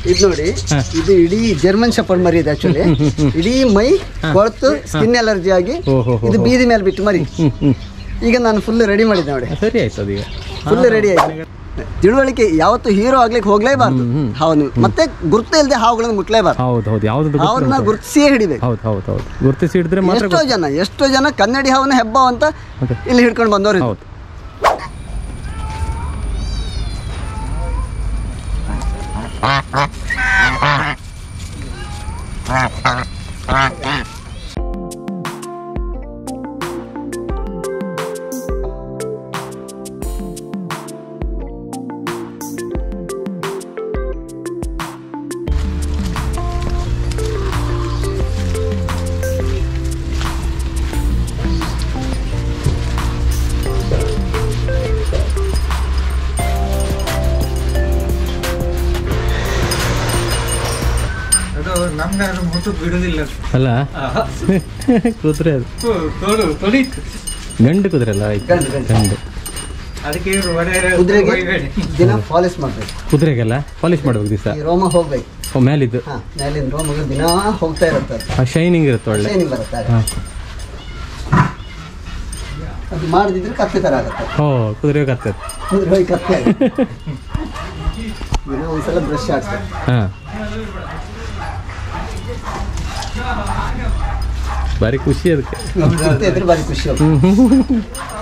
ಇದು ನೋಡಿ ಹಾ. ಇದು ಇಡೀ ಜರ್ಮನ್ ಶಪರ್ಡ್ ಮರಿ ಇದೆ ಆಕ್ಚುಲಿ ಇಡೀ ಮೈ ಕೊಳತು ಸ್ಕಿನ್ ಅಲರ್ಜಿ ಆಗಿ ಓಹೋ ಇದು ಬೀದಿ ಮೇಲೆ ಬಿಟ್ಟು ಮರಿ ಹ್ಮ್ ಹ್ಮ್ ಈಗ ನಾನು ಫುಲ್ ರೆಡಿ ಮಾಡಿದ್ದೆ ನೋಡಿ ಸರಿ ಆಯ್ತು ಅದೀಗ ಫುಲ್ ರೆಡಿ ಆಯ್ತು ತಿಳುವಳಿಕೆ ಯಾವತ್ತು ಹೀರೋ ಆಗ್ಲಿಕ್ಕೆ ಹೋಗ್ಲೇಬಾರ್ದು ಹೌದು ಮತ್ತೆ ಗುರುತು ಇಲ್ಲದೆ ಹಾವುಗಳನ್ನು ಮುಟ್ಲೇಬಾರ್ದು ಹೌದು ಹೌದು ಯಾವ್ದು ಅವ್ರನ್ನ ಗುರುತಿಸಿಯೇ ಹಿಡಿಬೇಕು ಹೌದು ಹೌದು ಹೌದು ಗುರುತಿಸಿ ಹಿಡಿದ್ರೆ ಮಾತ್ರ ಎಷ್ಟೋ ಜನ ಎಷ್ಟೋ ಜನ ಕನ್ನಡಿ ಹಾವನ್ನ ಹೆಬ್ಬಾವ್ ಅಂತ Okay. ಇಲ್ಲಿ ಹಿಡ್ಕೊಂಡು ಬಂದವ್ರು ಇದ್ದಾರೆ. ಹೌದು ಅದು ನಮ್ಗೆ ಅದು ಮುಟ್ಟು ಬಿಡುದಿಲ್ಲ ಅದು. ಅಲ್ಲ ಕುದುರೆ ಅದು ಹೋ- ತೋಡು ತೊಡೀತು ಗಂಡು ಕುದುರೆ ಅಲ್ಲ ಆಯ್ತು. ಗಂಡು, ಗಂಡು. ಗಂಡು ಅದಕ್ಕೆ ಇವರು ಒಡೆಯರ ಕುದುರೆಗೆ ಬೈಬೇಡಿ. ದಿನ ಪಾಲಿಶ್ ಮಾಡ್ಬೇಕು ಕುದುರೆಗೆಲ್ಲ ಪಾಲಿಶ್ ಮಾಡ್ಬೇಕು ದಿವಸ ಈ ರೋಮ ಹೋಗ್ಬೇಕು ಮೇಲಿದ್ದು ಹಾ ಮೇಲಿನ ರೋಮಗಳು ದಿನ ಹೋಗ್ತಾ ಇರುತ್ತೆ ಅದು. ಆ ಶೈನಿಂಗ್ ಇರುತ್ತೆ ಒಳ್ಳೆ Shining ಬರುತ್ತೆ ಆಗ. ಹಾಂ ಅದು ಮಾಡದಿದ್ರೆ ಕತ್ತೆ ತರ ಆಗುತ್ತೆ ಓ ಕುದುರೆ ಕತ್ತೆ ಕುದುರೆ ಹೋಗಿ ಕತ್ತೆ ಆಗುತ್ತೆ. ದಿನ ಒಂದ್ಸಲ ಬ್ರಷ್ ಹಾಕ್ತಾರೆ ಹಾಂ ಭಾರಿ ಖುಷಿ ಅದಕ್ಕೆ ಕತ್ತೆ ಇದ್ರೆ ಭಾರಿ ಖುಷಿ ಆಗುತ್ತೆ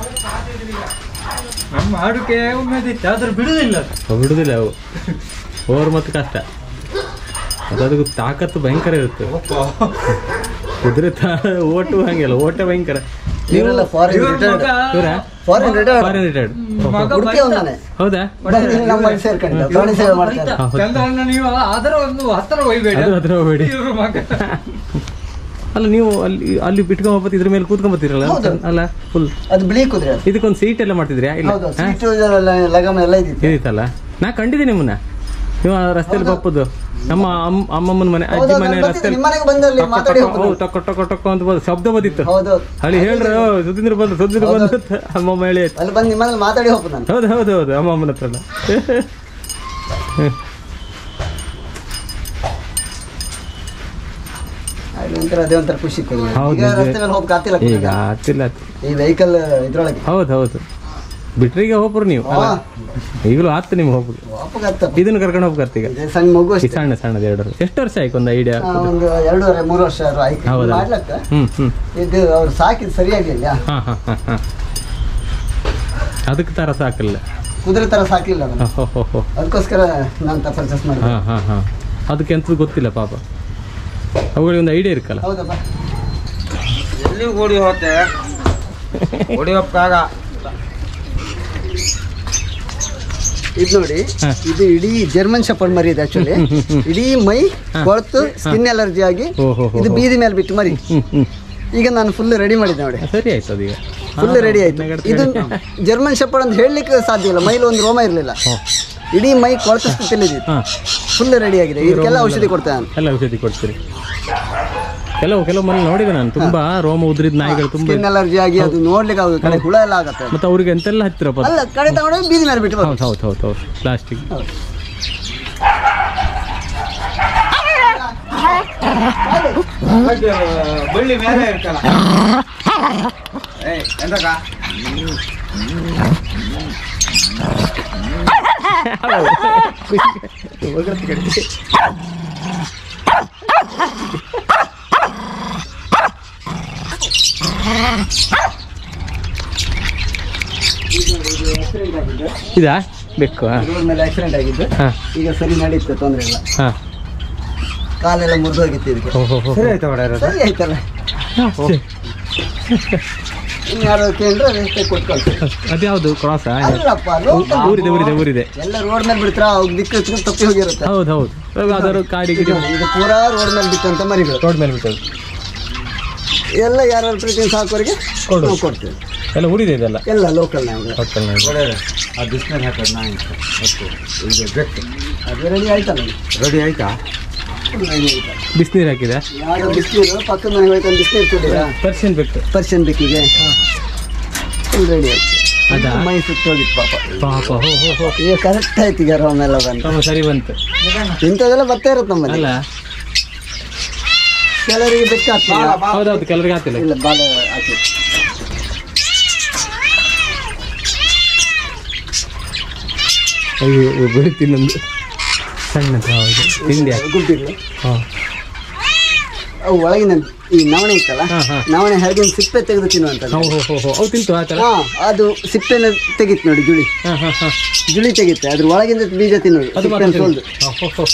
ನಮ್ಮ ಆಡುಕೆ ಉಮೇದಿತ್ತು ಆದ್ರೆ ಬಿಡುದಿಲ್ಲ ಅದು. ಅವು ಬಿಡುದಿಲ್ಲ ಅವು ಓವರ್ ಮತ್ತು ಕಷ್ಟ ಅದು ಅದಕ್ಕೆ ತಾಕತ್ತು ಭಯಂಕರ ಇರುತ್ತೆ ಕುದುರೆ ತಾ ಓಟು ಹಂಗಿಲ್ಲ ಓಟ ಭಯಂಕರ ಇವರೆಲ್ಲ ಫಾರಿನ್ ಇವ್ರ ರಿಟೈರ್ಡ್ ಮಗ ಇವರ ಫಾರಿನ್ ರಿಟೈರ್ಡ್ ಫಾರಿನ್ ರಿಟೈರ್ಡ್ ಮಗ ಉಡುಪಿ ಅವನಾನೆ ಹೌದಾ ನಮ್ಮಲ್ಲಿ ಸೇರ್ಕೊಂಡಿದ್ದ ಪ್ರಾಣಿ ಸೇವೆ ಮಾಡ್ತಾರೆ ಚಂದ್ರಣ್ಣ ನೀವು ಅದರ ಒಂದು ಹತ್ತಿರ ಒಯ್ಬೇಡಿ ಅದು ಹತ್ರ ಹೋಗ್ಬೇಡಿ ಇವ್ರ ಮಗ ಅಲ್ಲ ನೀವು ಅಲ್ಲಿ ಅಲ್ಲಿ ಬಿಟ್ಕೊಂಡ್ ಇದ್ರ ಮೇಲೆ ಕೂತ್ಕೊಂಬತ್ತೀರಲ್ಲ ಹೌದು. ಅಲ್ಲ ಫುಲ್ ಅದು ಬಿಳಿ ಕುದುರೆ ಅದು. ಇದಕ್ಕೊಂದು ಸೀಟ್ ಎಲ್ಲ ಮಾಡ್ತಿದ್ರ್ಯಾ ಇಲ್ಲ ಹೌದು ಹಾ? ಸೀಟು ಲಗಮ ಎಲ್ಲ ಇದ್ದಿತ್ತು ಇದಿತ್ತಲ್ಲ ನಾ ಕಂಡಿದ್ದೀನಿ ನಿಮ್ಮನ್ನ ನೀವು ಆ ರಸ್ತೆಯಲ್ಲಿ ಬಪ್ಪದು ನಮ್ಮ ಅಮ್ಮ ಅಮ್ಮಮ್ಮನ ಮನೆ ಅಜ್ಜಿ ಹೌದು, ಮನೆ ನಾನು ಬಂದಿದ್ದೆ, ರಸ್ತೆಯಲ್ಲಿ ನಿಮ್ಮ ಮನೆಗೆ ಬಂದಲ್ಲಿ ಟೊಕ್ಕ ಮಾತಾಡಿ ಟೊಕ್ಕ, ಹೋಗ್ಬೋದು. ಹೌದು, ಟೊಕ್ಕ ಟೊಕ್ಕ ಟೊಕ್ಕ ಅಂತ ಬಂದು ಶಬ್ದ ಬಂದಿತ್ತು ಹೌದು ಅಲ್ಲಿ ಹೇಳ್ರು ಸುದ್ದಿದ್ರು ಬಂದು ಸುದ್ದಿದ್ರು ಬಂದು ಅಂತ ಅಮ್ಮಮ್ಮ ಹೇಳಿ ಆಯ್ತು. ಅಲ್ಲಿ ಬಂದು ನಿಮ್ಮಲ್ಲಿ ಮಾತಾಡಿ ಹೋಗ್ಬೋದು ನಾನು ಹೌದು ಹೌದು ಹೌದು ಅಮ್ಮಮ್ಮನ ಹತ್ರ ಅಲ್ಲಿ ಒಂಥರ ಅದೇ ಒಂಥರ ಖುಷಿ ಕುದುರೆ. ಹೌದು, ಈಗ ನಿಜ. ರಸ್ತೆ ಮೇಲೆ ಹೋಗಕ್ಕೆ ಆಗ್ತಿಲ್ಲ ಈಗ ಕುದುರೆ. ಆಗ್ತಿಲ್ಲ ಈ ವೆಹಿಕಲ್ ಇದ್ರೊಳಗೆ ಹೌದು ಹೌದು ಬಿಟ್ರಿಗೆ ಹೋಗ್ರು ನೀವು ಅಲ್ಲ? ಈಗಲೂ ಆತು ನಿಮ್ಗೆ ಹೋಗ್ಬಿಡಿ ವಾಪಸ್ ಆಗ್ತದೆ ಇದನ್ನು ಕರ್ಕೊಂಡು ಹೋಗ್ಬರ್ತಿ ಈಗ ಇದೆ ಸಣ್ಣ ಮಗು ಈ ಅಷ್ಟೇ ಸಣ್ಣ ಸಣ್ಣದು ಎರಡು ಎಷ್ಟು ವರ್ಷ ಆಯ್ತು ಒಂದು ಐಡಿಯಾ ಆ, ಒಂದು ಎರಡೂವರೆ ಮೂರು ವರ್ಷ ಆದ್ರೂ ಆಯ್ತು ಹೌದಾ? ಮಾಡ್ಲಕ್ಕ ಹ್ಮ್ ಹ್ಮ್ ಇದು ಅವ್ರು ಸಾಕಿದ್ ಸರಿಯಾಗಿಲ್ಲ ಹಾ ಹಾ ಹಾ ಹಾ ಅದಕ್ಕೆ ತರ ಸಾಕಿಲ್ಲ ಕುದುರೆ ತರ ಸಾಕಿಲ್ಲ ಅದನ್ನ ಹೋ ಹೋ ಹೋ ಅದಕ್ಕೋಸ್ಕರ ನಾನು ಪರ್ಚೇಸ್ ಮಾಡಿದೆ ಹಾ ಹಾ ಹಾ ಅದಕ್ಕೆ ಎಂತದ್ದು ಗೊತ್ತಿಲ್ಲ ಪಾಪ ಅವುಗಳಿಗೆ ಒಂದು ಐಡಿಯಾ ಇರ್ಕಲ್ಲ ಹೌದಪ್ಪ ಎಲ್ಲಿ ಓಡಿ ಹೋತೆ ಓಡಿ ಹೋಗ್ತಾಗ ಇದು ನೋಡಿ ಹಾ. ಇದು ಇಡೀ ಜರ್ಮನ್ ಶಪರ್ಡ್ ಮರಿ ಇದೆ ಆಕ್ಚುಲಿ ಇಡೀ ಮೈ ಕೊಳತು ಸ್ಕಿನ್ ಅಲರ್ಜಿ ಆಗಿ ಓ ಹೋ ಹೋ ಇದು ಬೀದಿ ಮೇಲೆ ಬಿಟ್ಟು ಮರಿ ಹ್ಮ್ ಹ್ಮ್ ಈಗ ನಾನು ಫುಲ್ ರೆಡಿ ಮಾಡಿದ್ದೆ ನೋಡಿ ಸರಿ ಆಯ್ತು ಅದೀಗ ಫುಲ್ ರೆಡಿ ಆಯ್ತು ಇದು ಜರ್ಮನ್ ಶಪರ್ಡ್ ಅಂತ ಹೇಳಲಿಕ್ಕೆ ಸಾಧ್ಯ ಇಲ್ಲ ಮೈಲಿ ಒಂದು ರೋಮ ಇರಲಿಲ್ಲ ಇಡೀ ಮೈ ಕೊಳತ ಸ್ಥಿತಿಯಲ್ಲಿ ಇದ್ದಿತ್ತು ಹಾ ಫುಲ್ ರೆಡಿ ಆಗಿದೆ ಇದಕ್ಕೆಲ್ಲ ಔಷಧಿ ಕೊಡ್ತೇನೆ ನಾನು ಎಲ್ಲ ಔಷಧಿ ಕೊಡ್ತೀರಿ ಕೆಲವು ಕೆಲವು ಮನೆ ನೋಡಿದೆ ನಾನು ತುಂಬಾ ರೋಮ ಉದ್ರಿದ ನಾಯಿಗಳು ತುಂಬಾ ಸ್ಕಿನ್ ಅಲರ್ಜಿ ಆಗಿ ಅದು ನೋಡ್ಲಿಕ್ಕೆ ಆಗುತ್ತೆ ಕಡೆ ಹುಳ ಎಲ್ಲ ಆಗತ್ತೆ ಮತ್ತೆ ಅವ್ರಿಗೆ ಎಂತೆಲ್ಲ ಹತ್ತಿರಪ್ಪ ಅಲ್ಲ ಕಡೆ ತಗೊಂಡೋಗಿ ಬೀದಿ ಮೇಲೆ ಬಿಟ್ಟು ಬರೋದು. ಹೌದು ಹೌದು ಹೌದು ಹೌದು ಪ್ಲಾಸ್ಟಿಕ್ ಬಳ್ಳಿ ಮೇಲೆ ಇರ್ಕಲ್ಲ ಏಯ್ ಎಂತಕ ಆಕ್ಸಿಡೆಂಟ್ ಆಗಿದ್ದು ಇದಾ ಬೇಕು ಹಾ ರೋಡ್ ಮೇಲೆ ಆಕ್ಸಿಡೆಂಟ್ ಆಗಿದ್ದು ಹಾ ಈಗ ಸರಿ ನಡೀತು ತೊಂದ್ರೆ ಇಲ್ಲ ಹಾ ಕಾಲೆಲ್ಲ ಮುರಿದು ಹೋಗಿತ್ತು ಇದಕ್ಕೆ ಹೋ ಹೋ ಹೋ ಸರಿ ಆಯ್ತಾ ಒಡೆಯರ ಸರಿ ಆಯ್ತಲ್ಲ ಇನ್ನು ಯಾರು ಕೇಳಿದ್ರೆ ಅದಕ್ಕೆ ಕೊಟ್ಟು ಕಳ್ಸಿ ಅದ್ಯಾವುದು ಕ್ರಾಸ್ ಅಲ್ಲಪ್ಪ local. ಊರಿದೆ ಊರಿದೆ ಊರಿದೆ ಎಲ್ಲ ರೋಡ್ ಮೇಲೆ ಬಿಡ್ತಾರ ಅವ್ರು ದಿಕ್ಕು ಹಚ್ಕೊಂಡು ತಪ್ಪಿ ಹೋಗಿರುತ್ತೆ ಹೌದು ಹೌದು ಯಾವ್ದಾದ್ರು ಕಾಡಿ ಗಿಡಿ ಇದು ಪೂರಾ ರೋಡ್ ಮೇಲೆ ಬಿಟ್ಟಂತ ಮರಿಗಳು ರೋಡ್ ಮೇಲೆ ಬಿಟ್ಟದ್ದು ಎಲ್ಲ ಯಾರ್ಯಾರು ಪ್ರೀತಿ ಸಾಕೋರಿಗೆ ಕೊಡು. ನಾವು ಕೊಡ್ತೀವಿ ಎಲ್ಲ ಊರಿದೆ ಇದೆಲ್ಲ ಎಲ್ಲ ಲೋಕಲ್ ನಾವು ಹೋಟೆಲ್ ಒಡೆಯರ ಆ ಬಿಸ್ನರ್ ಹಾಕೋದು ನಾ ಅಂತ ಇದು ಬೆಟ್ಟು ಅದು ರೆಡಿ ಆಯ್ತಲ್ಲ ರೆಡಿ ಆಯ್ತಾ full ready ಆಯ್ತಲ್ಲ. ಬಿಸಿನೀರು ಹಾಕಿದೆ ಯಾರು ಬಿಸಿನೀರು ಪಕ್ಕದ ಮನೆಗೆ ಹೋಯ್ತು ಬಿಸಿನೀರು ಕುಡಿದ ಪರ್ಷಿಯನ್ ಬೆಟ್ಟು ಪರ್ಷಿಯನ್ ಬೇಕಿಗೆ ಫುಲ್ ರೆಡಿ ಆಯ್ತು ಅದಾ? ಮೈ ಸುತ್ತೋಗಿತ್ತು ಪಾಪ ಪಾಪ ಹೋ ಹೋ ಹೋ ಈಗ ಕರೆಕ್ಟ್ ಆಯ್ತು ಈಗ ಆರಾಮೆಲ್ಲ ಬಂದು ತಮ್ಮ ಸರಿ ಬಂತು ಇಂಥದ್ದೆಲ್ಲ ಬರ್ತಾ ಇರುತ್ತೆ ನಮ್ಮಲ್ಲಿ ಅಲ್ಲ ಕೆಲವರಿಗೆ ಬೆಕ್ಕಾಗ್ತಿಲ್ಲ ಹೌದೌದು ಕೆಲವರಿಗೆ ಆಗ್ತಿಲ್ಲ ಇಲ್ಲ ಬಾಲ ಆಚೆ ಅಯ್ಯೋ ಬೆಳಿತಿ ನಂದು ಸಣ್ಣದು ಹೌದು ತಿಂಡಿ ಹಾಕಿ ಗುಡ್ಡಿಲ್ಲ ಹಾಂ ಅವು ಒಳಗಿನ ಈ ನವಣೆ ಇತ್ತಲ್ಲ ಹಾ, ಹಾ. ನವಣೆ ಹೊರಗಿನ ಸಿಪ್ಪೆ ತೆಗೆದು ತಿನ್ನುವಂಥದ್ದು ಹೋ ಹೋ ಹೋ ಹೋ ಅವು ತಿಂತು ಆ ಥರ ಹಾ ಅದು ಸಿಪ್ಪೆನ ತೆಗಿತ್ ನೋಡಿ ಜುಳಿ ಹಾಂ ಹಾಂ ಹಾಂ ಜುಳಿ ತೆಗಿತ್ತೆ ಅದ್ರ ಒಳಗಿಂದ ಬೀಜ ತಿನ್ನೋದು ಅದು ಮಾತ್ರ ಸಿಪ್ಪೆನ ಸೋಲ್ದು ಹಾಂ ಹೋ ಹೋ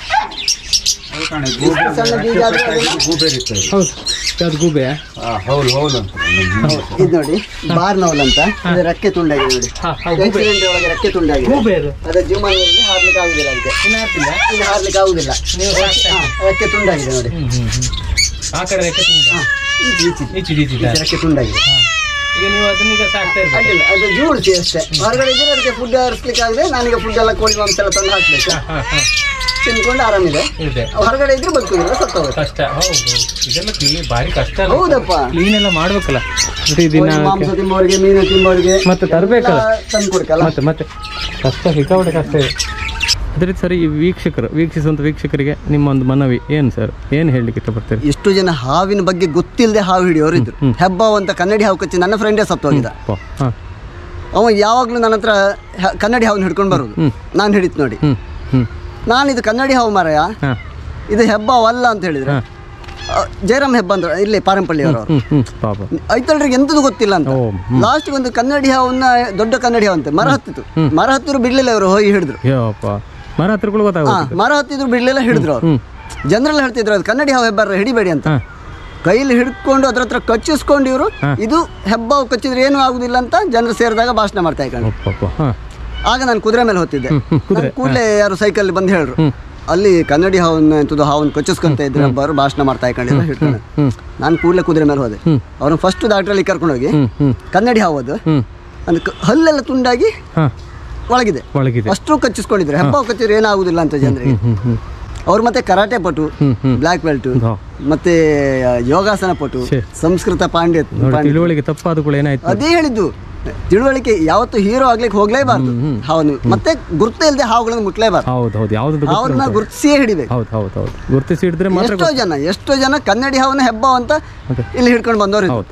ಅದು ಕಣೆ, ಗೂಬೆ ಸಣ್ಣ ಬೀಜ ಆದ್ರೆ ಅದನ್ನ- ಗೂಬೆ ಇರ್ತದೆ ಹೌದು ಯಾವ್ದು ಗೂಬೆ ಆ, ಹೌಲ್ ಹೌಲ್ ಅಂತ ನಮ್ಮ ಹಿಂದೆ. ಇದು ನೋಡಿ ಬಾರ್ ನವಲ್ ಅಂತ ಇದು ರೆಕ್ಕೆ ತುಂಡಾಗಿದೆ ನೋಡಿ ಹಾಂ ಹಾಂ ಗೂಬೆ ಆಕ್ಸಿಡೆಂಟ್ ಒಳಗೆ ರೆಕ್ಕೆ ತುಂಡಾಗಿದೆ ಗೂಬೆ ಅದು ಅದ ಜೀವಮಾನದಲ್ಲಿ ಹಾರ್ಲಿಕ್ಕೆ ಆಗುದಿಲ್ಲ ಅದಕ್ಕೆ ಇನ್ನು ಹಾಕ್ತಿಲ್ಲ ಇದು ಹಾರ್ಲಿಕ್ಕೆ ಆಗುದಿಲ್ಲ ನೀವು ಹಾ, ರೆಕ್ಕೆ ತುಂಡಾಗಿದೆ ನೋಡಿ ಹ್ಞೂ ಹ್ಞೂ ಹ್ಞೂ ಆ ಕಡೆ ರೆಕ್ಕೆ ತಿಂದ ಹಾ, ಈಚೆ ಈಚೆ ಈಚೆ ಈಚೆ ಈಚೆ ರೆಕ್ಕೆ ತುಂಡಾಗಿದೆ ಹಾಂ ಈಗ ನೀವು ಅದನ್ನ ಈಗ ಸಾಕ್ತಾ ಇರ್ಬೇಕು ಅಡ್ಡಿಲ್ಲ ಅದು ಜೂಡ್ಸಿ ಅಷ್ಟೇ ಹೊರಗಡೆ ಇದ್ರೆ ಅದಕ್ಕೆ ಫುಡ್ ಹರಿಸ್ಲಿಕ್ಕೆ ಆಗದೆ ನಾನೀಗ ಫುಡ್ ಎಲ್ಲ ಕೋಳಿ ಮಾಂಸ ಎಲ್ಲ ತಂದು ಹಾಕ್ಬೇಕು ಹಾಂ ಹಾಂ ತಿನ್ಕೊಂಡು ಆರಾಮಿದೆ ಇದೆ ಹೊರಗಡೆ ಇದ್ರೆ ಬದುಕುದಿಲ್ಲ ಸತ್ತೋಗುತ್ತೆ ಕಷ್ಟ ಹೌದು ಇದೆಲ್ಲ ಕ್ಲೀನ್ ಭಾರಿ ಕಷ್ಟ ಅಲ್ಲ ಹೌದಪ್ಪ ಕ್ಲೀನ್ ಎಲ್ಲ ಮಾಡ್ಬೇಕಲ್ಲ ಮತ್ತೆ ಇದನ್ನ ಕೋಳಿ ಮಾಂಸ ತಿಂಬವರಿಗೆ ಮೀನು ತಿಂಬವರಿಗೆ ಮತ್ತೆ ತರಬೇಕಲ್ಲ ತಂದು ಕೊಡ್ಕಲ್ಲ ಮತ್ತೆ ಮತ್ತೆ ಕಷ್ಟ ಸಿಕ್ಕಾಪಟ್ಟೆ ಕಷ್ಟ ಇದೆ ಅದೇ ರೀತಿ ಸರ್ ಈ ವೀಕ್ಷಕರು ವೀಕ್ಷಿಸುವಂಥ ವೀಕ್ಷಕರಿಗೆ ನಿಮ್ಮ ಒಂದು ಮನವಿ ಏನು ಸರ್ ಏನು ಹೇಳಲಿಕ್ಕೆ ಇಷ್ಟಪಡ್ತೀರಿ ಎಷ್ಟು ಜನ ಹಾವಿನ ಬಗ್ಗೆ ಗೊತ್ತಿಲ್ಲದೆ ಹಾವು ಹಿಡಿಯೋರು ಇದ್ರು ಹೆಬ್ಬಾವ್ ಅಂತ ಕನ್ನಡಿ ಹಾವು ಕಚ್ಚಿ ನನ್ನ ಫ್ರೆಂಡೇ ಸತ್ತೋಗಿದ್ದ ಹಾಂ ಅವ ಯಾವಾಗಲೂ ನನ್ನ ಹತ್ರ ಹ- ಕನ್ನಡಿ ಹಾವನ್ನ ಹಿಡ್ಕೊಂಡು ಬರೋದು ನಾನು ಹಿಡಿತು ನೋಡಿ ಹ್ಞೂ ಹ್ಞೂ ನಾನು ಇದು ಕನ್ನಡಿ ಹಾವು ಮಾರಾಯ ಹಾಂ ಇದು ಹೆಬ್ಬಾವ್ ಅಲ್ಲ ಅಂತ ಹೇಳಿದ್ರೆ ಹಾಂ ಅ, ಜಯರಾಮ್ ಹೆಬ್ಬ ಅಂದ್ರೆ ಇಲ್ಲಿ ಪಾರಂಪಳ್ಳಿಯವರು ಹ್ಞೂ ಹ್ಞೂ ಪಾಪ ಐತಲ್ರಿಗೆ ಎಂತದು ಗೊತ್ತಿಲ್ಲ ಅಂತ ಓ ಲಾಸ್ಟ್ ಒಂದು ಕನ್ನಡಿ ಹಾವನ್ನ ದೊಡ್ಡ ಕನ್ನಡಿ ಹಾವು ಅಂತೆ ಮರ ಹತ್ತಿತು ಮರ ಹತ್ತಿದ್ರು ಬಿಡ್ಲಿಲ್ಲ ಅವರು ಹೋಗಿ ಹಿಡಿದ್ರು ಯಪ್ಪ ಮರ ಹತ್ರಗಳು ಹಾ ಗೊತ್ತಾಗುತ್ತೆ ಮರ ಹತ್ತಿದ್ರು ಬಿಡ್ಲಿಲ್ಲ ಹಿಡಿದ್ರು ಅವ್ರು ಹ್ಞೂ ಜನರೆಲ್ಲ ಹೇಳ್ತಿದ್ರು ಅದು ಕನ್ನಡಿ ಹಾವು ಹೆಬ್ಬಾರ ಹಿಡಿಬೇಡಿ ಅಂತ ಹಾಂ ಕೈಲಿ ಹಿಡ್ಕೊಂಡು ಅದ್ರ ಹತ್ರ ಕಚ್ಚಿಸ್ಕೊಂಡು ಇವರು ಇದು ಹೆಬ್ಬಾವು ಕಚ್ಚಿದ್ರೆ ಏನೂ ಆಗುದಿಲ್ಲ ಅಂತ ಜನರು ಸೇರಿದಾಗ ಭಾಷಣ ಮಾಡ್ತಾ ಇಕೊಂಡು ಪಾಪ ಹಾಂ ಆಗ ನಾನು ಕುದುರೆ ಮೇಲೆ ಹೋಗ್ತಿದ್ದೆ ಹ್ಮ್, ಕುದುರೆ, ಕೂಡಲೇ ಯಾರು ಸೈಕಲ್ ಬಂದು ಹೇಳಿದ್ರು ಅಲ್ಲಿ ಕನ್ನಡಿ ಹಾವನ್ನ ಎಂತದ್ದು ಹಾವನ್ನ ಕಚ್ಚಿಸ್ಕೊಂತ ಇದ್ರೆ ಒಬ್ಬರು ಭಾಷಣ ಮಾಡ್ತಾ ಇಕೊಂಡಿಲ್ಲ ಹಿಡ್ಕೊಂಡು ಹ್ಞೂ ನಾನು ಕೂಡಲೇ ಕುದುರೆ ಮೇಲೆ ಹೋದೆ ಅವ್ರನ್ನ ಫಸ್ಟ್ ಡಾಕ್ಟ್ರಲ್ಲಿ ಕರ್ಕೊಂಡೋಗಿ ಹ್ಞೂ ಹ್ಞೂ ಕನ್ನಡಿ ಹಾವು ಅದು ಹ್ಞೂ ಅದು ಕ- ಹಲ್ಲೆಲ್ಲ ತುಂಡಾಗಿ ಹಾಂ ಒಳಗಿದೆ ಒಳಗಿದೆ ಅಷ್ಟು ಕಚ್ಚಿಸ್ಕೊಂಡಿದ್ರು ಹೆಬ್ಬಾವು ಕಚ್ಚಿದ್ರೆ ಏನಾಗುದಿಲ್ಲ ಅಂತ ಜನರಿಗೆ ಹ್ಞೂ ಹ್ಞೂ ಅವ್ರು ಮತ್ತೆ ಕರಾಟೆ ಪಟು ಹ್ಞೂ ಹ್ಞೂ ಬ್ಲ್ಯಾಕ್ ಬೆಲ್ಟ್ ಹಾ. ಮತ್ತೆ ಯೋಗಾಸನ ಪಟು ಛೆ. ಸಂಸ್ಕೃತ ಪಾಂಡ್ಯ ನೋಡಿ ಪಾಂಡ್ಯ ತಿಳುವಳಿಕೆ ತಪ್ಪಾದ ಕೂಡ ಏನಾಯ್ತು ಅದೇ ಹೇಳಿದ್ದು ತಿಳುವಳಿಕೆ ಯಾವತ್ತು ಹೀರೋ ಆಗ್ಲಿಕ್ಕೆ ಹೋಗ್ಲೇಬಾರ್ದು ಹಾವನು ಮತ್ತೆ ಗುರುತ ಇಲ್ಲದೆ ಹಾವುಗಳನ್ನು ಮುಟ್ಲೇಬಾರ್ದು ಹೌದು ಹೌದು ಯಾವ್ದು ಹಾವನ್ನ ಗುರುತಿಸಿಯೇ ಹಿಡಿಬೇಕು ಹೌದು ಹೌದು ಹೌದು ಗುರುತಿಸಿ ಹಿಡಿದ್ರೆ ಮಾತ್ರ ಎಷ್ಟೋ ಜನ ಎಷ್ಟೋ ಜನ ಕನ್ನಡಿ ಹಾವನ್ನ ಹೆಬ್ಬ ಅಂತ ಮತ್ತೆ? ಇಲ್ಲಿ ಹಿಡ್ಕೊಂಡು ಬಂದವರು ಹೌದು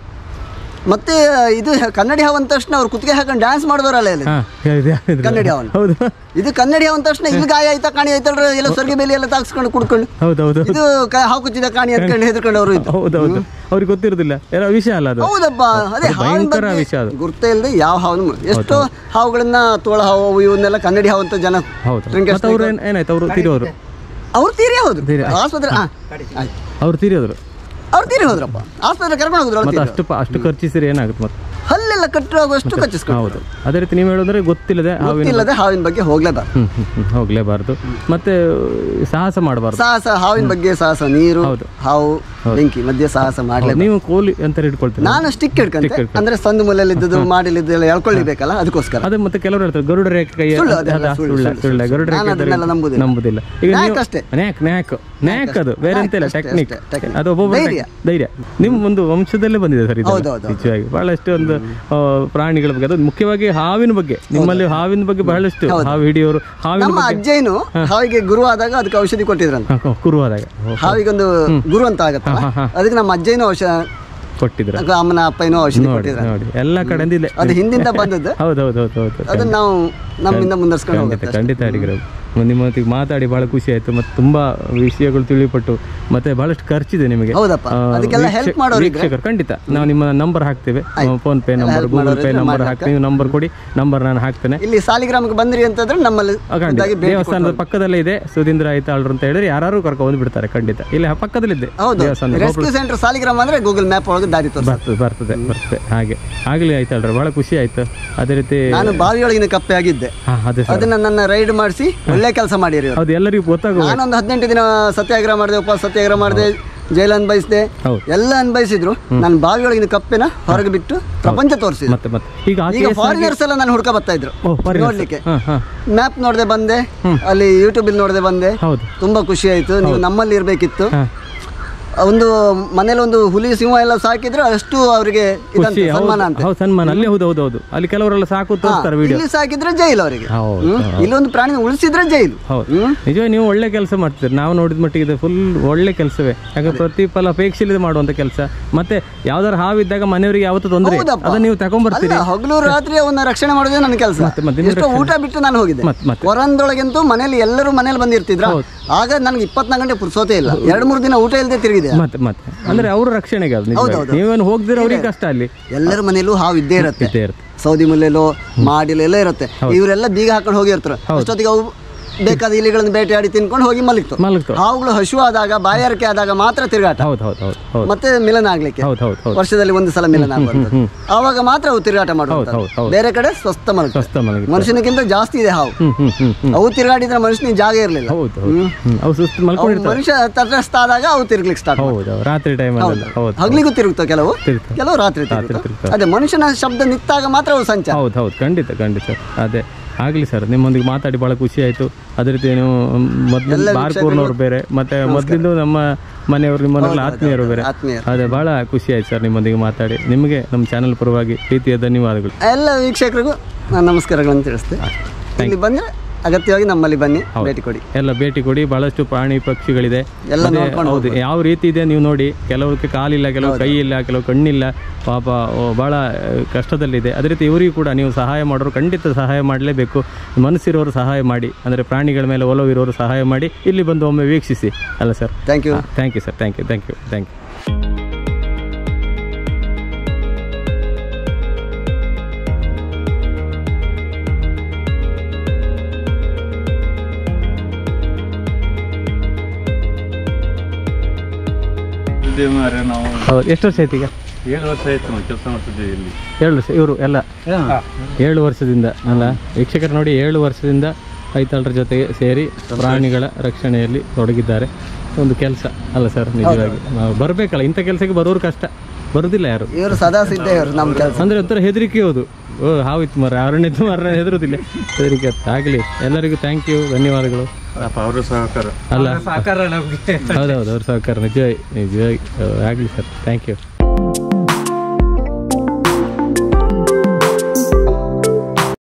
ಮತ್ತೆ ಇದು ಹೆ- ಕನ್ನಡಿ ಹಾವು ಅಂದ ತಕ್ಷಣ ಅವ್ರು ಕುತ್ತಿಗೆ ಹಾಕೊಂಡು ಡ್ಯಾನ್ಸ್ ಮಾಡಿದವರಲ್ಲ ಇಲ್ಲಿ ಹಾಂ ಹೇಳಿದೆ ಕನ್ನಡಿ ಹಾವನ್ನ ಹೌದು ಇದು ಕನ್ನಡಿ ಹಾವು ಅಂದ ತಕ್ಷಣ ಇಲ್ಲಿ ಗಾಯ ಆಯ್ತಾ ಕಾಣಿ ಆಯ್ತಲ್ರ ಎಲ್ಲ ಸ್ವರ್ಗ ಬೇಲಿ ಎಲ್ಲ ತಾಕ್ಸ್ಕೊಂಡು ಕುಡ್ಕೊಂಡು ಹೌದು ಹೌದು ಇದು ಕ- ಹಾವು ಕುಚ್ಚಿದ ಕಾಣಿ ಅಂದ್ಕೊಂಡು ಹೆದರ್ಕೊಂಡು ಅವರು ಇದ್ದು ಹೌದು ಹೌದು ಅವ್ರಿಗೆ ಗೊತ್ತಿರೋದಿಲ್ಲ ಯಾರೋ ವಿಷಯ ಅಲ್ಲ ಅದು ಹೌದಪ್ಪ ಅದೇ ಅದು ಹಾವಿನ ಭಯಂಕರ ಬಗ್ಗೆ ವಿಷಯ ಅದು. ಗುರ್ತ ಇಲ್ಲದೆ ಯಾವ ಹಾವನ್ನು ಎಷ್ಟೋ ಹಾವುಗಳನ್ನ ತೋಳ ಹಾವು ಅವು ಇವನ್ನೆಲ್ಲ ಕನ್ನಡಿ ಹಾವು ಅಂತ ಜನ ಹೌದು ಡ್ರಿಂಕರ್ಸ್ ಮತ್ತೆ ಅವ್ರು ಏನ್- ಏನಾಯ್ತು ಅವರು ತೀರೋರು ಅವ್ರು ತೀರಿ ಹೋದ್ರು ತೀರಿ. ಆಸ್ಪತ್ರೆ ಹಾ ಆಯ್ತು ಅವ್ರು ತೀರೋದ್ರು ಅವ್ರು ತೀರಿ ಹೋದ್ರಪ್ಪ ಆಸ್ಪತ್ರೆ ಕರ್ಕೊಂಡು ಹೋದ್ರು ಅವ್ರು ಮತ್ತೆ ತೀರಿ ಅಷ್ಟು ಪ- ಅಷ್ಟು ಖರ್ಚಿಸಿರಿ ಏನಾಗುತ್ತೆ ಮತ್ತೆ ಹಲ್ಲೆಲ್ಲ ಕಟ್ಟುವಾಗುವಷ್ಟು ಕಚ್ಚಿಸ್ಕೊಂಡು ಹೌದು ಅದೇ ರೀತಿ ನೀವು ಹೇಳೋದ್ರೆ ಗೊತ್ತಿಲ್ಲದೆ ಹಾವಿನ ಗೊತ್ತಿಲ್ಲದೆ ಹಾವಿನ ಬಗ್ಗೆ ಹೋಗ್ಲೇಬಾರ್ದು ಹ್ಮ್ ಹ್ಮ್ ಹ್ಮ್ ಹೋಗ್ಲೇಬಾರ್ದು ಮತ್ತೆ ಸಾಹಸ ಮಾಡಬಾರ್ದು ಸಾಹಸ ಹಾವಿನ ಬಗ್ಗೆ ಸಾಹಸ ನೀರು ಹೌದು. ಹಾವು ಬೆಂಕಿ ಮಧ್ಯೆ ಸಾಹಸ ಮಾಡ್ಲೇಬಾರ್ದು ನೀವು ಕೋಲಿ ಅಂತ ಇಟ್ಕೊಳ್ತೀರಿ ನಾನು ಸ್ಟಿಕ್ ಹಿಡ್ಕಂತೆ ಅಂದ್ರೆ ಸಂದು ಮೂಲೆಯಲ್ಲಿ ಇದ್ದದ್ದು ಮಾಡಿಲಿದ್ದು ಎಲ್ಲ ಎಳ್ಕೊಳ್ಳಿಬೇಕಲ್ಲ ಅದಕ್ಕೋಸ್ಕರ ಅದೇ ಮತ್ತೆ ಕೆಲವರು ಹೇಳ್ತಾರೆ ಗರುಡ ರೇಖೆ ಕೈ ಸುಳ್ಳು ಅದೆಲ್ಲ, ಅದ, ಸುಳ್ಳು, ಸುಳ್ಳ ಸುಳ್ಳು, ಸುಳ್ಳ ಗರುಡ ನಾನು ರೇಖೆ ಅದನ್ನೆಲ್ಲ ನಂಬುದಿಲ್ಲ. ನಂಬುದಿಲ್ಲ ಈಗ ನ್ಯಾಕ್ ನೀವು ಅಷ್ಟೇ. ನ್ಯಾಕ್ ನ್ಯಾಕ್ ನ್ಯಾಕ್ ಅದು ಬೇರೆ ಎಂತ ಇಲ್ಲ ಅಷ್ಟೇ, ಟೆಕ್ನಿಕ್ ಅಷ್ಟೇ, technique. ಅದು ಒಬ್ಬೊಬ್ಬರ ಧೈರ್ಯ. ಧೈರ್ಯ ನಿಮ್ಮ ಒಂದು ವಂಶದಲ್ಲೇ ಬಂದಿದೆ ಸರ್ ಇದು ಹೌದು, ಹೌದು, ಹೌದು. ನಿಜವಾಗಿ ಬಹಳಷ್ಟು ಒಂದು ಆ, ಪ್ರಾಣಿಗಳ ಬಗ್ಗೆ ಅದು ಮುಖ್ಯವಾಗಿ ಹಾವಿನ ಬಗ್ಗೆ ನಿಮ್ಮಲ್ಲಿ ಹಾವಿನ ಬಗ್ಗೆ ಬಹಳಷ್ಟು ಹಾವು ಹಿಡಿಯೋರು ಹಾವಿನ ನಮ್ಮ ಅಜ್ಜಯ್ಯನು ಹಾವಿಗೆ ಗುರು ಆದಾಗ ಅದಕ್ಕೆ ಔಷಧಿ ಕೊಟ್ಟಿದ್ರಂತ ಹ, ಹ, ಕುರುವಾದಾಗ ಓ, ಹಾವಿಗೊಂದು ಗುರು ಅಂತ ಆಗತ್ತಲ್ಲ ಹಾ, ಹಾ. ಅದಕ್ಕೆ ನಮ್ಮ ಅಜ್ಜಯ್ಯನೂ ಔಷಧ ಕೊಟ್ಟಿದ್ರ ಅಮ್ಮನ ಅಪ್ಪನೂ ಔಷಧಿ ನೋಡಿ ಕೊಟ್ಟಿದ್ರ ನೋಡಿ ಎಲ್ಲ ಕಡೆಯಿಂದ ಇದೆ ಅದು ಹಿಂದಿಂದ ಬಂದದ್ದು ಹೌದು ಹೌದು ಹೌದು ಹೌದು ಅದನ್ನ ನಾವು ನಮ್ಮಿಂದ ಮುಂದರ್ಸ್ಕೊಂಡು ಖಂಡಿತ ಹೋಗುತ್ತೆ ಖಂಡಿತ ಅಡಿಗರು ನಿಮ್ಮ ಹೊತ್ತಿಗೆ ಮಾತಾಡಿ ಬಹಳ ಖುಷಿ ಆಯ್ತು ಮತ್ತೆ ತುಂಬಾ ವಿಷಯಗಳು ತಿಳಿಪಟ್ಟು ಮತ್ತೆ ಬಹಳಷ್ಟು ಖರ್ಚಿದೆ ನಿಮಗೆ ಹೌದಪ್ಪ ಆ, ಅದಕ್ಕೆಲ್ಲ ವೀಕ್ಷಕ- ಹೆಲ್ಪ್ ಮಾಡೋರು ಇದ್ರೆ ವೀಕ್ಷಕರು ಖಂಡಿತ ನಾವು ನಿಮ್ಮ ನಂಬರ್ ಹಾಕ್ತೇವೆ PhonePe number help Google ಮಾಡೋರು ಪೇ ಇದ್ರೆ ನಂಬರ್ ಮಾಡಿ ಹಾಕಿ ನೀವು ನಂಬರ್ ಕೊಡಿ ನಂಬರ್ ನಾನು ಹಾಕ್ತೇನೆ ಇಲ್ಲಿ ಸಾಲಿಗ್ರಾಮಕ್ಕೆ ಬಂದ್ರಿ ಅಂತಂದ್ರೆ ನಮ್ಮಲ್ಲಿ ಆ, ಖಂಡಿತ ಖುದ್ದಾಗಿ ಭೇಟಿ ದೇವಸ್ಥಾನದ ಪಕ್ಕದಲ್ಲೇ ಇದೆ ಸುಧೀಂದ್ರ ಆಯ್ತಾಳ್ರು ಅಂತ ಹೇಳಿದ್ರೆ ಯಾರು ಕರ್ಕೊಂಡು ಬಿಡ್ತಾರೆ ಖಂಡಿತ ಇಲ್ಲಿ ಪಕ್ಕದಲ್ಲಿದೆ ಹೌದು ದೇವಸ್ಥಾನ ರೆಸ್ಕ್ಯೂ ಸೆಂಟರ್ ಸಾಲಿಗ್ರಾಮ ಅಂದ್ರೆ ಗೂಗಲ್ ಮ್ಯಾಪ್ ಒಳಗೆ ದಾರಿ ತೋರಿಸ ಬರ್ತದೆ ಬರ್ತದೆ ಬರ್ತದೆ ಹಾಗೆ ಆಗಲಿ ಆಯ್ತಾಳ್ರಿ ಬಹಳ ಖುಷಿ ಆಯ್ತು ಅದೇ ರೀತಿ ನಾನು ಬಾವಿಯೊಳಗಿನ ಕಪ್ಪೆ ಆಗಿದ್ದೆ ಹಾ ಅದೇ ಸರ್ ಅದನ್ನ ನನ್ನ ರೈಡ್ ಮಾಡಿಸಿ ಒಳ್ಳೆ ಕೆಲಸ ಮಾಡಿರಿ ಅವ್ರು. ಹೌದು ಎಲ್ಲರಿಗೂ ಗೊತ್ತಾಗುವ ನಾನೊಂದು ಹದಿನೆಂಟು ದಿನ ಸತ್ಯಾಗ್ರಹ ಮಾಡಿದೆ ಉಪವಾಸ ಸತ್ಯಾಗ್ರಹ ಮಾಡಿದೆ ಜೈಲ್ ಅನ್ಭವಿಸಿದೆ ಹೌದು. ಎಲ್ಲ ಅನ್ಭವಿಸಿದ್ರು ನಾನು ಬಾವಿಯೊಳಗಿನ ಕಪ್ಪೆನ ಹೊರಗೆ ಬಿಟ್ಟು ಪ್ರಪಂಚ ತೋರಿಸಿದೆ ಮತ್ತೆ ಮತ್ತೆ ಈಗ ಆ ಈಗ ಕೇಸ್ ಫಾರಿನರ್ಸ್ ಎಲ್ಲ ನಾನು ಹುಡ್ಕ ಬರ್ತಾ ಇದ್ರು ಓ foreigners. ನೋಡ್ಲಿಕ್ಕೆ ಹಾ ಹಾ ಮ್ಯಾಪ್ ನೋಡದೆ ಬಂದೆ ಅಲ್ಲಿ ಯೂಟ್ಯೂಬ್ ನೋಡದೆ ಬಂದೆ ಹೌದು ತುಂಬಾ ಖುಷಿ ಆಯ್ತು ನೀವು ನಮ್ಮಲ್ಲಿ ಇರ್ಬೇಕಿತ್ತು ಹಾ ಒಂದು ಮನೇಲಿ ಒಂದು ಹುಲಿ ಸಿಂಹ ಎಲ್ಲ ಸಾಕಿದ್ರೆ ಅಷ್ಟು ಅವರಿಗೆ ಖುಷಿ ಹೌದು ಸನ್ಮಾನ ಅಂತ ಹೌದು ಸನ್ಮಾನ ಅಲ್ಲಿ ಹೌದು ಹೌದು ಹೌದು ಅಲ್ಲಿ ಕೆಲವರೆಲ್ಲ ಸಾಕು ತೋರಿಸ್ತಾರೆ ವಿಡಿಯೋ ಇಲ್ಲಿ ಸಾಕಿದ್ರೆ ಜೈಲು ಅವರಿಗೆ ಹೌದು ಇಲ್ಲೊಂದು ಪ್ರಾಣಿ ಉಳಿಸಿದ್ರೆ ಜೈಲು ಹೌದು ಹ್ಮ್ ನಿಜವಾಗಿ ನೀವು ಒಳ್ಳೆ ಕೆಲಸ ಮಾಡ್ತೀರಿ ನಾವು ನೋಡಿದ ಮಟ್ಟಿಗೆ ಇದು ಫುಲ್ ಒಳ್ಳೆ ಕೆಲಸವೇ ಯಾಕಂದ್ರೆ ಪ್ರತಿಫಲ ಅಪೇಕ್ಷೆ ಇಲ್ಲದೆ ಮಾಡುವಂತ ಕೆಲಸ ಮತ್ತೆ ಯಾವ್ದಾರು ಹಾವಿದ್ದಾಗ ಮನೆಯವರಿಗೆ ಯಾವತ್ತೂ ತೊಂದರೆ ಹೌದಪ್ಪ. ಅದನ್ನ ನೀವು ತಗೊಂಡ್ಬರ್ತೀರಿ ಅಲ್ಲ ಹಗಲು ರಾತ್ರಿ ಅವನ್ನ ರಕ್ಷಣೆ ಮಾಡೋದೇ ನನ್ನ ಕೆಲಸ ಮತ್ತೆ ಮತ್ತೆ ಎಷ್ಟೋ ಊಟ ಬಿಟ್ಟು ನಾನು ಹೋಗಿದ್ದೆ ಮತ್ತೆ ಮತ್ತೆ ಕೊರಂದೊಳಗಂತೂ ಮನೇಲಿ ಎಲ್ಲರೂ ಮನೇಲಿ ಬಂದಿರ್ತಿದ್ರ ಆಗ ನನಗೆ ಇಪ್ಪತ್ನಾಲ್ಕು ಗಂಟೆ ಪುರ್ಸೋತೆ ಇಲ್ಲ ಎರಡು ಮೂರು ದಿನ ಊಟ ಇಲ್ಲದೆ ತಿರುಗಿದೆ ಮತ್ತೆ ಮತ್ತೆ ಅಂದ್ರೆ ಅವ್ರ ರಕ್ಷಣೆಗೆ ಅದು ನಿಜವಾಗಿ. ನೀವೇನು ಹೋಗ್ದಿರ ಅವ್ರಿಗೆ ಕಷ್ಟ ಅಲ್ಲಿ ಎಲ್ಲರ ಮನೇಲೂ ಹಾವು ಇದ್ದೇ ಇರುತ್ತೆ ಇದ್ದೇ ಇರುತ್ತೆ ಸೌದಿ ಮುಲ್ಲೆಲೋ ಮಾಡಿಲು ಎಲ್ಲ ಇರುತ್ತೆ ಇವರೆಲ್ಲ ಬೀಗ ಹಾಕೊಂಡು ಹೋಗಿರ್ತಾರೆ ಅಷ್ಟೊತ್ತಿಗೆ ಅವು ಬೇಕಾದ ಇಲಿಗಳನ್ನು ಬೇಟೆಯಾಡಿ ತಿನ್ಕೊಂಡು ಹೋಗಿ ಮಲಗ್ತು ಮಲಗ್ತು ಹಾವುಗಳು ಹಶು ಆದಾಗ ಬಾಯಾರಿಕೆ ಆದಾಗ ಮಾತ್ರ ತಿರುಗಾಟ ಹೌದು ಹೌದು ಹೌದು ಹೌದು ಮತ್ತೆ ಮಿಲನ ಆಗ್ಲಿಕ್ಕೆ ಹೌದು ಹೌದು ಹೌದು ವರ್ಷದಲ್ಲಿ ಒಂದು ಸಲ ಮಿಲನ ಆಗುವಂಥದ್ದು ಆವಾಗ ಮಾತ್ರ ಅವು ತಿರುಗಾಟ ಮಾಡುವಂಥದ್ದು ಹೌದು, ಹೌದು. ಬೇರೆ ಕಡೆ ಸ್ವಸ್ಥ ಮಲಗ ಸ್ವಸ್ಥ ಮಲಗಿ ಮನುಷ್ಯನಿಗಿಂತ ಜಾಸ್ತಿ ಇದೆ ಹಾವು ಹ್ಮ್ ಹ್ಮ್ ಹ್ಮ್ ಹ್ಮ್ ಅವು ತಿರುಗಾಡಿದ್ರೆ ಮನುಷ್ಯನಿಗೆ ಜಾಗ ಇರಲಿಲ್ಲ ಹೌದು ಹೌದು ಹ್ಮ್ ಅವು ಸುಸ್ತು ಮಲ್ಕೊಂಡಿರ್ತಾರೆ ಮನುಷ್ಯ ತಟಸ್ಥ ಆದಾಗ ಅವು ತಿರುಗ್ಲಿಕ್ಕೆ ಸ್ಟಾರ್ಟ್ ಹೌದು ಹೌದು. ರಾತ್ರಿ ಟೈಮಲ್ಲಿ ಹೌದು ಹಗ್ಲಿಗೂ ತಿರುಗ್ತಾವೆ ಕೆಲವು ತಿರುಗ್ತಾವೆ. ಕೆಲವು ರಾತ್ರಿ ರಾತ್ರಿ ತಿರುಗ್ತಾವೆ. ತಿರುಗ್ತಾವೆ. ಅದೇ ಮನುಷ್ಯನ ಶಬ್ದ ನಿಂತಾಗ ಮಾತ್ರ ಅವು ಸಂಚಾರ ಹೌದು ಹೌದು ಖಂಡಿತ ಖಂಡಿತ ಅದೇ ಆಗಲಿ ಸರ್ ನಿಮ್ಮೊಂದಿಗೆ ಮಾತಾಡಿ ಭಾಳ ಖುಷಿ ಆಯಿತು ಅದೇ ರೀತಿ ನೀವು ಮೊದಲು ಬಾರ್ಕೂರ್ನವ್ರು ಬೇರೆ ಮತ್ತೆ ಮೊದಲಿಂದು ನಮ್ಮ ಮನೆಯವರು ನಿಮ್ಮ ಮನೆಯಲ್ಲಿ ಆತ್ಮೀಯರು ಬೇರೆ ಆತ್ಮೀಯ ಅದೇ ಭಾಳ ಖುಷಿ ಆಯ್ತು ಸರ್ ನಿಮ್ಮೊಂದಿಗೆ ಮಾತಾಡಿ ನಿಮಗೆ ನಮ್ಮ ಚಾನಲ್ ಪರವಾಗಿ ಪ್ರೀತಿಯ ಧನ್ಯವಾದಗಳು ಎಲ್ಲ ವೀಕ್ಷಕರಿಗೂ ನಾನು ನಮಸ್ಕಾರಗಳನ್ನು ತಿಳಿಸ್ತೇನೆ ಇಲ್ಲಿ ಬಂದ್ರೆ ಅಗತ್ಯವಾಗಿ ನಮ್ಮಲ್ಲಿ ಬನ್ನಿ ಭೇಟಿ ಕೊಡಿ ಎಲ್ಲ ಭೇಟಿ ಕೊಡಿ ಬಹಳಷ್ಟು ಪ್ರಾಣಿ ಪಕ್ಷಿಗಳಿದೆ ಎಲ್ಲ ಮತ್ತೆ ನೋಡ್ಕೊಂಡು ಹೌದು ಯಾವ ರೀತಿ ಇದೆ ನೀವು ನೋಡಿ ಕೆಲವಕ್ಕೆ ಕಾಲಿಲ್ಲ ಕೆಲವು ಕೈ ಇಲ್ಲ ಕೆಲವು ಕಣ್ಣಿಲ್ಲ ಪಾಪ ಓ, ಬಹಳ ಆ, ಕಷ್ಟದಲ್ಲಿದೆ ಅದೇ ರೀತಿ ಇವರಿಗೂ ಕೂಡ ನೀವು ಸಹಾಯ ಮಾಡೋರು ಖಂಡಿತ ಸಹಾಯ ಮಾಡಲೇಬೇಕು ಮನಸ್ಸಿರೋರು ಸಹಾಯ ಮಾಡಿ ಅಂದರೆ ಪ್ರಾಣಿಗಳ ಮೇಲೆ ಒಲವಿರೋರು ಸಹಾಯ ಮಾಡಿ ಇಲ್ಲಿ ಬಂದು ಒಮ್ಮೆ ವೀಕ್ಷಿಸಿ ಅಲ್ಲ sir thank you thank you sir thank you thank you thank you ಇದೇ ಮಾರ್ರೆ ನಾವು ಹೌದು ಎಷ್ಟು ವರ್ಷ ಆಯ್ತು ಈಗ ಏಳು ವರ್ಷ ಆಯ್ತು ನಾವು ಕೆಲಸ ಮಾಡ್ತಿದ್ದೇವೆ ಇಲ್ಲಿ ಏಳು ವರ್ಷ ಇವರು ಎಲ್ಲ ಏಳು ವರ್ಷದಿಂದ ಅಲ್ಲ ವೀಕ್ಷಕರು ನೋಡಿ ಏಳು ವರ್ಷದಿಂದ ರೈತಳರ ಜೊತೆಗೆ ಸೇರಿ ಪ್ರಾಣಿಗಳ ರಕ್ಷಣೆಯಲ್ಲಿ ತೊಡಗಿದ್ದಾರೆ ಒಂದು ಕೆಲಸ ಅಲ್ಲ ಸರ್ ನಿಜವಾಗಿ ನಾವು ಬರಬೇಕಲ್ಲ ಇಂಥ ಕೆಲಸಕ್ಕೆ ಬರೋರು ಕಷ್ಟ ಬರುದಿಲ್ಲ ಯಾರು ಇವರು ಸದಾ ಸಿದ್ಧ ಇವರು ನಮ್ಮ ಕೆಲಸ ಅಂದ್ರೆ ಒಂಥರ ಹೆದರಿಕೆ ಹೌದು ಓ ಹಾವಿತ್ತು ಮರ ಅರಣ್ಯದ ಮರ ಹೆದರುದಿಲ್ಲ ಹೆದರಿಕೆ ಆಗಲಿ ಎಲ್ಲರಿಗೂ ಥ್ಯಾಂಕ್ ಯು ಧನ್ಯವಾದಗಳು ಪಾಪ ಅವರು ಸಹಕಾರ ಅಲ್ಲ ಸಹಕಾರ ನಮಗೆ ಹೌದೌದು ಅವ್ರ ಸಹಕಾರ ನಿಜವಾಗಿ ನಿಜವಾಗಿ ಆಗಲಿ ಸರ್ ಥ್ಯಾಂಕ್ ಯು